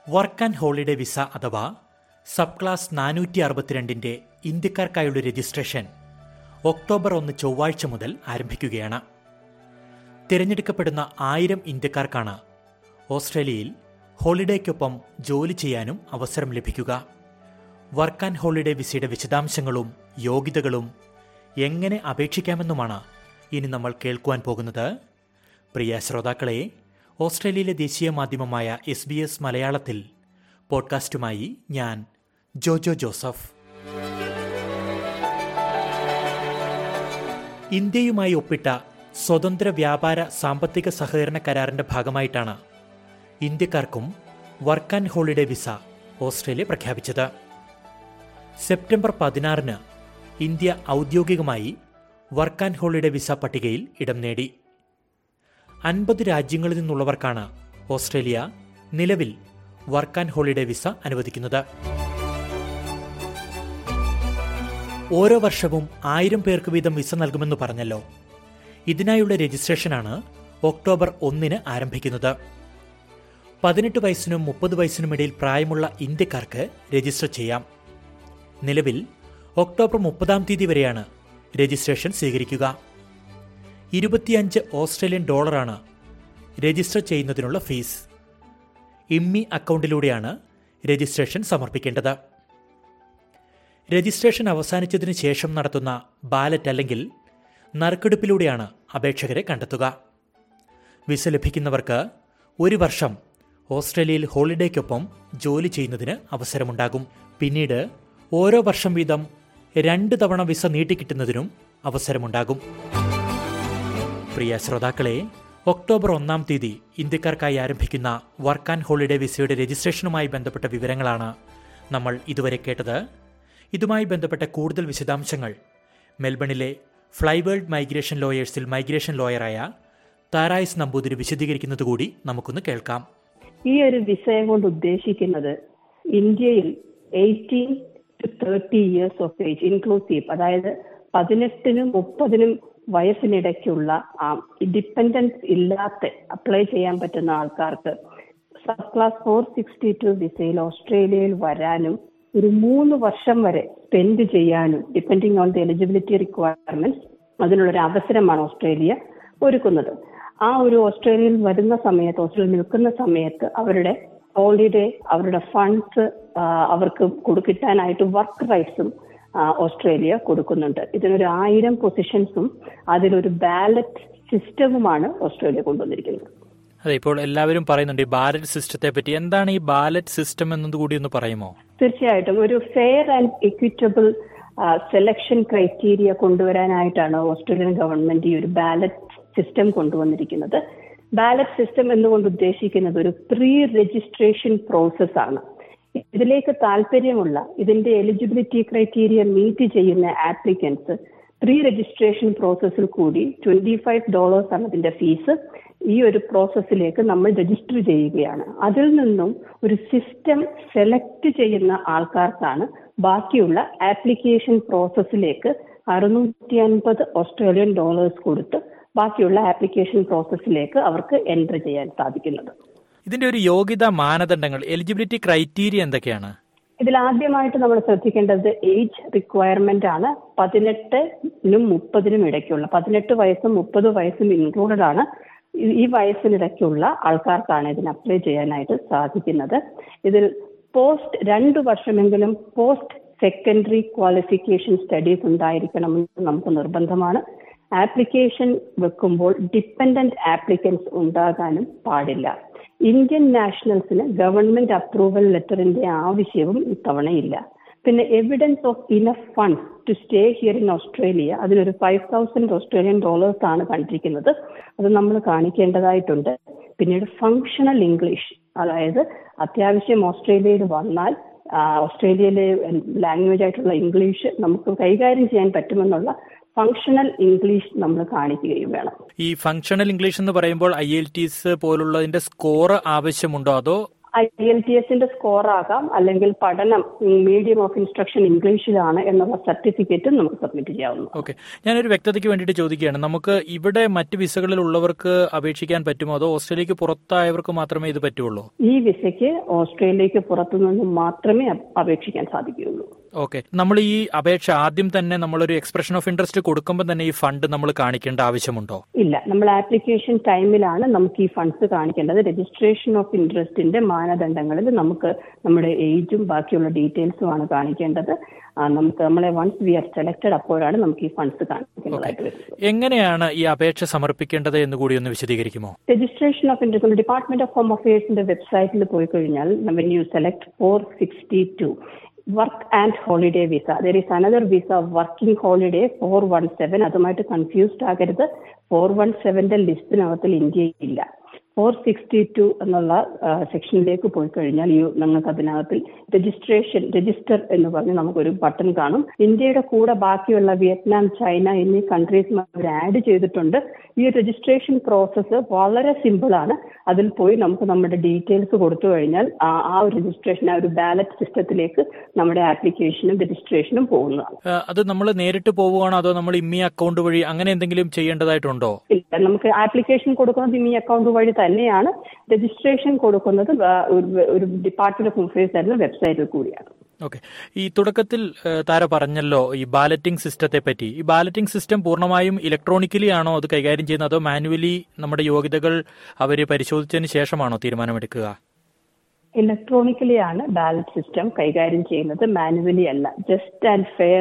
work and holiday visa അഥവാ subclass നാനൂറ്റി അറുപത്തിരണ്ടിന്റെ ഇന്ത്യക്കാർക്കായുള്ള രജിസ്ട്രേഷൻ ഒക്ടോബർ ഒന്ന് ചൊവ്വാഴ്ച മുതൽ ആരംഭിക്കുകയാണ് തിരഞ്ഞെടുക്കപ്പെടുന്ന ആയിരം ഇന്ത്യക്കാർക്കാണ് ഓസ്ട്രേലിയയിൽ ഹോളിഡേക്കൊപ്പം ജോലി ചെയ്യാനും അവസരം ലഭിക്കുക വർക്ക് ആൻഡ് ഹോളിഡേ വിസയുടെ വിശദാംശങ്ങളും യോഗ്യതകളും എങ്ങനെ അപേക്ഷിക്കാമെന്നുമാണ് ഇനി നമ്മൾ കേൾക്കുവാൻ പോകുന്നത് പ്രിയ ശ്രോതാക്കളെ ഓസ്ട്രേലിയയിലെ ദേശീയ മാധ്യമമായ എസ് ബി എസ് മലയാളത്തിൽ പോഡ്കാസ്റ്റുമായി ഞാൻ ജോജോ ജോസഫ് ഇന്ത്യയുമായി ഒപ്പിട്ട സ്വതന്ത്ര വ്യാപാര സാമ്പത്തിക സഹകരണ കരാറിന്റെ ഭാഗമായിട്ടാണ് ഇന്ത്യക്കാർക്കും work and holiday visa Australia പ്രഖ്യാപിച്ചത് സെപ്റ്റംബർ പതിനാറിന് ഇന്ത്യ ഔദ്യോഗികമായി വർക്ക് ആൻഡ് ഹോളിഡേ വിസ പട്ടികയിൽ ഇടം നേടി അൻപത് രാജ്യങ്ങളിൽ നിന്നുള്ളവർക്കാണ് ഓസ്ട്രേലിയ നിലവിൽ വർക്ക് ആൻഡ് ഹോളിഡേ വിസ അനുവദിക്കുന്നത് ഓരോ വർഷവും ആയിരം പേർക്ക് വീതം വിസ നൽകുമെന്ന് പറഞ്ഞല്ലോ ഇതിനായുള്ള രജിസ്ട്രേഷനാണ് ഒക്ടോബർ ഒന്നിന് ആരംഭിക്കുന്നത് പതിനെട്ട് വയസ്സിനും മുപ്പത് വയസ്സിനും ഇടയിൽ പ്രായമുള്ള ഇന്ത്യക്കാർക്ക് രജിസ്റ്റർ ചെയ്യാം നിലവിൽ ഒക്ടോബർ മുപ്പതാം തീയതി വരെയാണ് രജിസ്ട്രേഷൻ സ്വീകരിക്കുക ഇരുപത്തിയഞ്ച് ഓസ്ട്രേലിയൻ ഡോളറാണ് രജിസ്റ്റർ ചെയ്യുന്നതിനുള്ള ഫീസ് ഇമ്മി അക്കൗണ്ടിലൂടെയാണ് രജിസ്ട്രേഷൻ സമർപ്പിക്കേണ്ടത് രജിസ്ട്രേഷൻ അവസാനിച്ചതിന് ശേഷം നടത്തുന്ന ബാലറ്റ് അല്ലെങ്കിൽ നറുക്കെടുപ്പിലൂടെയാണ് അപേക്ഷകരെ കണ്ടെത്തുക വിസ ലഭിക്കുന്നവർക്ക് ഒരു വർഷം ഓസ്ട്രേലിയയിൽ ഹോളിഡേക്കൊപ്പം ജോലി ചെയ്യുന്നതിന് അവസരമുണ്ടാകും പിന്നീട് ഓരോ വർഷം വീതം രണ്ട് തവണ വിസ നീട്ടിക്കിട്ടുന്നതിനും അവസരമുണ്ടാകും പ്രിയ ശ്രോതാക്കളെ ഒക്ടോബർ ഒന്നാം തീയതി ഇന്ത്യക്കാർക്കായി ആരംഭിക്കുന്ന വർക്ക് ആൻഡ് ഹോളിഡേ വിസയുടെ രജിസ്ട്രേഷനുമായി ബന്ധപ്പെട്ട വിവരങ്ങളാണ് നമ്മൾ ഇതുവരെ കേട്ടത് ഇതുമായി ബന്ധപ്പെട്ട കൂടുതൽ വിശദാംശങ്ങൾ മെൽബണിലെ ഫ്ലൈവേൾഡ് മൈഗ്രേഷൻ ലോയേഴ്സിൽ മൈഗ്രേഷൻ ലോയറായ താരായസ് നമ്പൂതിരി വിശദീകരിക്കുന്നത് കൂടി നമുക്കൊന്ന് കേൾക്കാം ഈ ഒരു വിസയം കൊണ്ട് ഉദ്ദേശിക്കുന്നത് ഇന്ത്യയിൽ eighteen to thirty years of age inclusive അതായത് പതിനെട്ടിനും മുപ്പതിനും വയസ്സിനിടയ്ക്കുള്ള ഡിപ്പെൻഡൻസ് ഇല്ലാത്ത അപ്ലൈ ചെയ്യാൻ പറ്റുന്ന ആൾക്കാർക്ക് subclass four sixty two വിസയിൽ ഓസ്ട്രേലിയയിൽ വരാനും ഒരു മൂന്ന് വർഷം വരെ സ്പെൻഡ് ചെയ്യാനും depending on the eligibility requirements അതിനുള്ളൊരു അവസരമാണ് ഓസ്ട്രേലിയ ഒരുക്കുന്നത് ആ ഒരു ഓസ്ട്രേലിയയിൽ വരുന്ന സമയത്ത് ഓസ്ട്രേലിയയിൽ നിൽക്കുന്ന സമയത്ത് അവരുടെ ഹോളിഡേ അവരുടെ ഫണ്ട്സ് അവർക്ക് കൊടുക്കിട്ടാനായിട്ട് വർക്ക് റൈറ്റ്സും ഓസ്ട്രേലിയ കൊടുക്കുന്നുണ്ട് ഇതിനൊരു ആയിരം പൊസിഷൻസും അതിലൊരു ബാലറ്റ് സിസ്റ്റവുമാണ് ഓസ്ട്രേലിയ കൊണ്ടുവന്നിരിക്കുന്നത് അതെ ഇപ്പോൾ എല്ലാവരും പറയുന്നുണ്ട് ഈ ബാലറ്റ് സിസ്റ്റത്തെ പറ്റി എന്താണ് ഈ ബാലറ്റ് സിസ്റ്റം എന്നത് കൂടി ഒന്ന് പറയുമോ തീർച്ചയായിട്ടും ഒരു fair and equitable selection criteria കൊണ്ടുവരാനായിട്ടാണ് ഓസ്ട്രേലിയൻ ഗവൺമെന്റ് ഈ ഒരു ബാലറ്റ് സിസ്റ്റം കൊണ്ടുവന്നിരിക്കുന്നത് ബാലറ്റ് സിസ്റ്റം എന്നുകൊണ്ട് ഉദ്ദേശിക്കുന്നത് ഒരു പ്രീ രജിസ്ട്രേഷൻ പ്രോസസ് ആണ് ഇതിലേക്ക് താല്പര്യമുള്ള ഇതിന്റെ എലിജിബിലിറ്റി ക്രൈറ്റീരിയ മീറ്റ് ചെയ്യുന്ന ആപ്ലിക്കൻസ് പ്രീ രജിസ്ട്രേഷൻ പ്രോസസ്സിൽ കൂടി ട്വന്റി ഫൈവ് ഡോളേഴ്സ് ആണ് ഇതിന്റെ ഫീസ് ഈ ഒരു പ്രോസസ്സിലേക്ക് നമ്മൾ രജിസ്റ്റർ ചെയ്യുകയാണ് അതിൽ നിന്നും ഒരു സിസ്റ്റം സെലക്ട് ചെയ്യുന്ന ആൾക്കാർക്കാണ് ബാക്കിയുള്ള ആപ്ലിക്കേഷൻ പ്രോസസ്സിലേക്ക് അറുന്നൂറ്റി അൻപത് ഓസ്ട്രേലിയൻ ഡോളേഴ്സ് കൊടുത്ത് ബാക്കിയുള്ള ആപ്ലിക്കേഷൻ പ്രോസസ്സിലേക്ക് അവർക്ക് എൻറ്റർ ചെയ്യാൻ സാധിക്കുന്നത് ഇതിന്റെ ഒരു യോഗ്യതാ മാനദണ്ഡങ്ങൾ എലിജിബിലിറ്റി ക്രൈറ്റീരിയ എന്തൊക്കെയാണ് ഇതിൽ ആദ്യമായിട്ട് നമ്മൾ ശ്രദ്ധിക്കേണ്ടത് ഏജ് റിക്വയർമെന്റ് ആണ് പതിനെട്ടിനും മുപ്പതിനും ഇടയ്ക്കുള്ള പതിനെട്ട് വയസ്സും മുപ്പത് വയസ്സും ഇൻക്ലൂഡഡ് ആണ് ഈ വയസ്സിനിടയ്ക്കുള്ള ആൾക്കാർക്കാണ് ഇതിന് അപ്ലൈ ചെയ്യാനായിട്ട് സാധിക്കുന്നത് ഇതിൽ പോസ്റ്റ് രണ്ട് വർഷമെങ്കിലും പോസ്റ്റ് സെക്കൻഡറി ക്വാളിഫിക്കേഷൻ സ്റ്റഡീസ് ഉണ്ടായിരിക്കണമെന്ന് നമുക്ക് നിർബന്ധമാണ് ആപ്ലിക്കേഷൻ വെക്കുമ്പോൾ ഡിപ്പെൻഡന്റ് ആപ്ലിക്കൻസ് ഉണ്ടാകാനും പാടില്ല ഇന്ത്യൻ നാഷണൽസിന് ഗവൺമെന്റ് അപ്രൂവൽ ലെറ്ററിന്റെ ആവശ്യവും ഇത്തവണയില്ല പിന്നെ evidence of enough funds to stay here in Australia അതിനൊരു ഫൈവ് തൗസൻഡ് ഓസ്ട്രേലിയൻ ഡോളേഴ്സ് ആണ് കണ്ടിരിക്കുന്നത് അത് നമ്മൾ കാണിക്കേണ്ടതായിട്ടുണ്ട് പിന്നീട് ഫങ്ഷണൽ ഇംഗ്ലീഷ് അതായത് അത്യാവശ്യം ഓസ്ട്രേലിയയിൽ വന്നാൽ ഓസ്ട്രേലിയയിലെ ലാംഗ്വേജ് ആയിട്ടുള്ള ഇംഗ്ലീഷ് നമുക്ക് കൈകാര്യം ചെയ്യാൻ പറ്റുമെന്നുള്ള ഫങ്ഷണൽ ഇംഗ്ലീഷ് നമ്മൾ കാണിക്കുകയും വേണം ഈ ഫങ്ഷണൽ ഇംഗ്ലീഷ് എന്ന് പറയുമ്പോൾ ഐ എൽ ടി എസ് പോലുള്ളതിന്റെ സ്കോർ ആവശ്യമുണ്ടോ അതോ ഐ എൽ ടി എസിന്റെ സ്കോർ ആകാം അല്ലെങ്കിൽ പഠനം മീഡിയം ഓഫ് ഇൻസ്ട്രക്ഷൻ ഇംഗ്ലീഷിലാണ് എന്നുള്ള സർട്ടിഫിക്കറ്റും നമുക്ക് സബ്മിറ്റ് ചെയ്യാവുന്നു ഓക്കെ ഞാനൊരു വ്യക്തതയ്ക്ക് വേണ്ടിയിട്ട് ചോദിക്കുകയാണ് നമുക്ക് ഇവിടെ മറ്റ് വിസകളിൽ ഉള്ളവർക്ക് അപേക്ഷിക്കാൻ പറ്റുമോ അതോ ഓസ്ട്രേലിയക്ക് പുറത്തായവർക്ക് മാത്രമേ ഇത് പറ്റുള്ളൂ ഈ വിസയ്ക്ക് ഓസ്ട്രേലിയക്ക് പുറത്തുനിന്ന് മാത്രമേ അപ്- അപേക്ഷിക്കാൻ സാധിക്കുകയുള്ളൂ ഓക്കെ നമ്മൾ ഈ അപേക്ഷ ആദ്യം തന്നെ നമ്മളൊരു എക്സ്പ്രഷൻ ഓഫ് ഇൻട്രസ്റ്റ് കൊടുക്കുമ്പോൾ തന്നെ ഈ ഫണ്ട് നമ്മൾ കാണിക്കേണ്ട ആവശ്യമുണ്ടോ ഇല്ല നമ്മൾ ആപ്ലിക്കേഷൻ ടൈമിലാണ് നമുക്ക് ഈ ഫണ്ട്സ് കാണിക്കേണ്ടത് രജിസ്ട്രേഷൻ ഓഫ് ഇൻട്രസ്റ്റിന്റെ മാനദണ്ഡങ്ങളിൽ നമുക്ക് നമ്മുടെ ഏജും ബാക്കിയുള്ള ഡീറ്റെയിൽസും ആണ് കാണിക്കേണ്ടത് ആ, നമുക്ക് നമ്മളെ വൺസ് വി ആർ സെലക്ടഡ് അപ്പോഴാണ് നമുക്ക് ഈ ഫണ്ട്സ് കാണിക്കേണ്ടതായിട്ട് വരുന്നത് എങ്ങനെയാണ് ഈ അപേക്ഷ സമർപ്പിക്കേണ്ടത് എന്ന് കൂടി ഒന്ന് വിശദീകരിക്കുമോ registration of interest department of home അഫയേഴ്സിന്റെ വെബ്സൈറ്റിൽ പോയി കഴിഞ്ഞാൽ when you select four sixty two work and holiday visa there is another visa working holiday four one seven അതുമായിട്ട് കൺഫ്യൂസ്ഡ് ആകരുത് ഫോർ വൺ സെവന്റെ ലിസ്റ്റിനകത്തിൽ ഇന്ത്യ ഇല്ല ഫോർ സിക്സ്റ്റി ടു എന്നുള്ള സെക്ഷനിലേക്ക് പോയി കഴിഞ്ഞാൽ ഈ നിങ്ങൾക്ക് അതിനകത്തിൽ രജിസ്ട്രേഷൻ രജിസ്റ്റർ എന്ന് പറഞ്ഞ് നമുക്കൊരു ബട്ടൺ കാണും ഇന്ത്യയുടെ കൂടെ ബാക്കിയുള്ള വിയറ്റ്നാം ചൈന എന്നീ കൺട്രീസും അവർ ആഡ് ചെയ്തിട്ടുണ്ട് ഈ രജിസ്ട്രേഷൻ പ്രോസസ്സ് വളരെ സിമ്പിൾ ആണ് അതിൽ പോയി നമുക്ക് നമ്മുടെ ഡീറ്റെയിൽസ് കൊടുത്തു കഴിഞ്ഞാൽ ആ ആ ഒരു രജിസ്ട്രേഷൻ ആ ഒരു ബാലറ്റ് സിസ്റ്റത്തിലേക്ക് നമ്മുടെ ആപ്ലിക്കേഷനും രജിസ്ട്രേഷനും പോകുന്നതാണ് ആ, അത് നമ്മൾ നേരിട്ട് പോവുകയാണോ അതോ നമ്മൾ ഇമ്മി അക്കൗണ്ട് വഴി അങ്ങനെ എന്തെങ്കിലും ചെയ്യേണ്ടതായിട്ടുണ്ടോ ഇല്ല നമുക്ക് ആപ്ലിക്കേഷൻ കൊടുക്കുന്നത് ഈ അക്കൗണ്ട് വഴി തന്നെയാണ് രജിസ്ട്രേഷൻ കൊടുക്കുന്നത് വ- ഒരു- ഒരു ഡിപ്പാർട്ട്മെന്റ് ഓഫ് അഫയേഴ്സ് ആയിരുന്ന വെബ്സൈറ്റിൽ കൂടിയാണ് ഓക്കെ ഈ തുടക്കത്തിൽ ഏ, താര പറഞ്ഞല്ലോ ഈ ബാലറ്റിംഗ് സിസ്റ്റത്തെ പറ്റി ഈ ബാലറ്റിംഗ് സിസ്റ്റം പൂർണ്ണമായും ഇലക്ട്രോണിക്കലി ആണോ അത് കൈകാര്യം ചെയ്യുന്നത് അതോ മാനുവലി നമ്മുടെ യോഗ്യതകൾ അവർ പരിശോധിച്ചതിന് ശേഷമാണോ തീരുമാനമെടുക്കുക ഇലക്ട്രോണിക്കലി ആണ് ബാലറ്റ് സിസ്റ്റം കൈകാര്യം ചെയ്യുന്നത് മാനുവലി അല്ല ജസ്റ്റ് ആൻഡ് ഫെയർ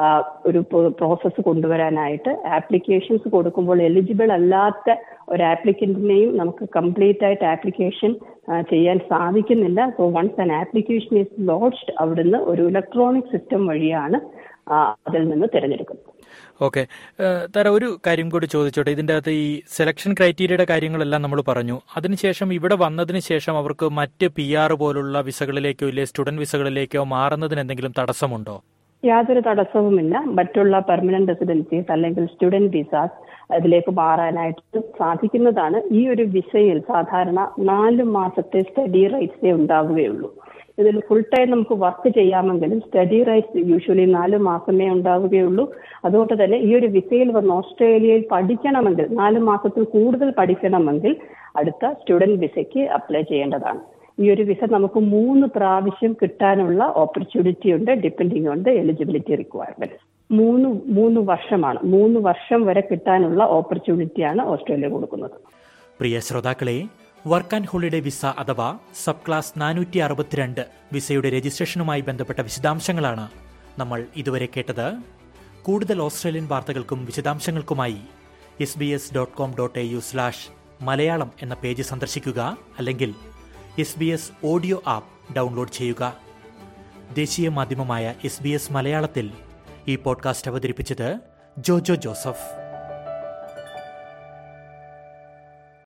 ഒരു പ്രോസസ്സ് കൊണ്ടുവരാനായിട്ട് ആപ്ലിക്കേഷൻസ് കൊടുക്കുമ്പോൾ എലിജിബിൾ അല്ലാത്ത ഒരു ആപ്ലിക്കന്റിനെയും നമുക്ക് കംപ്ലീറ്റ് ആയിട്ട് ആപ്ലിക്കേഷൻ ചെയ്യാൻ സാധിക്കുന്നില്ല so once an application is lodged അവിടുന്ന് ഒരു ഇലക്ട്രോണിക് സിസ്റ്റം വഴിയാണ് ആ, അതിൽ നിന്ന് തിരഞ്ഞെടുക്കുന്നത് ഓക്കെ തര ഒരു കാര്യം കൂടി ചോദിച്ചോട്ടെ ഇതിന്റെ അകത്ത് ഈ സെലക്ഷൻ ക്രൈറ്റീരിയയുടെ കാര്യങ്ങളെല്ലാം നമ്മൾ പറഞ്ഞു അതിനുശേഷം ഇവിടെ വന്നതിന് ശേഷം അവർക്ക് മറ്റ് പി ആർ പോലുള്ള വിസകളിലേക്കോ ഇല്ലെ സ്റ്റുഡന്റ് വിസകളിലേക്കോ മാറുന്നതിന് എന്തെങ്കിലും തടസ്സമുണ്ടോ യാതൊരു തടസ്സവുമില്ല മറ്റുള്ള പെർമനന്റ് റെസിഡൻസീസ് അല്ലെങ്കിൽ സ്റ്റുഡന്റ് വിസാസ് അതിലേക്ക് മാറാനായിട്ട് സാധിക്കുന്നതാണ് ഈ ഒരു വിസയിൽ സാധാരണ നാല് മാസത്തെ സ്റ്റഡി റൈറ്റ്സേ ഉണ്ടാവുകയുള്ളൂ ഇതിൽ ഫുൾ ടൈം നമുക്ക് വർക്ക് ചെയ്യാമെങ്കിലും സ്റ്റഡി റൈറ്റ്സ് യൂഷ്വലി നാല് മാസമേ ഉണ്ടാവുകയുള്ളൂ അതുകൊണ്ട് തന്നെ ഈ ഒരു വിസയിൽ വന്ന് ഓസ്ട്രേലിയയിൽ പഠിക്കണമെങ്കിൽ നാല് മാസത്തിൽ കൂടുതൽ പഠിക്കണമെങ്കിൽ അടുത്ത സ്റ്റുഡന്റ് വിസയ്ക്ക് അപ്ലൈ ചെയ്യേണ്ടതാണ് ഈ ഒരു വിസ നമുക്ക് മൂന്ന് പ്രാവശ്യം കിട്ടാനുള്ള ഓപ്പർച്യൂണിറ്റി ഉണ്ട് depending on the eligibility requirement മൂന്ന് മൂന്ന് വർഷമാണ് മൂന്ന് വർഷം വരെ കിട്ടാനുള്ള ഓപ്പർച്യൂണിറ്റിയാണ് ഓസ്ട്രേലിയ കൊടുക്കുന്നത് പ്രിയ ശ്രോതാക്കളെ വർക്ക് ആൻഡ് ഹോളിഡേ വിസ അഥവാ സബ് ക്ലാസ് നാനൂറ്റി അറുപത്തിരണ്ട് വിസയുടെ രജിസ്ട്രേഷനുമായി ബന്ധപ്പെട്ട വിശദാംശങ്ങളാണ് നമ്മൾ ഇതുവരെ കേട്ടത് കൂടുതൽ ഓസ്ട്രേലിയൻ വാർത്തകൾക്കും വിശദാംശങ്ങൾക്കുമായി S B S dot com dot A U slash Malayalam എന്ന പേജ് സന്ദർശിക്കുക അല്ലെങ്കിൽ S B S audio app download ചെയ്യുക ദേശീയ മാധ്യമമായ എസ് ബി എസ് മലയാളത്തിൽ ഈ പോഡ്കാസ്റ്റ് അവതരിപ്പിച്ചത് ജോജോ ജോസഫ്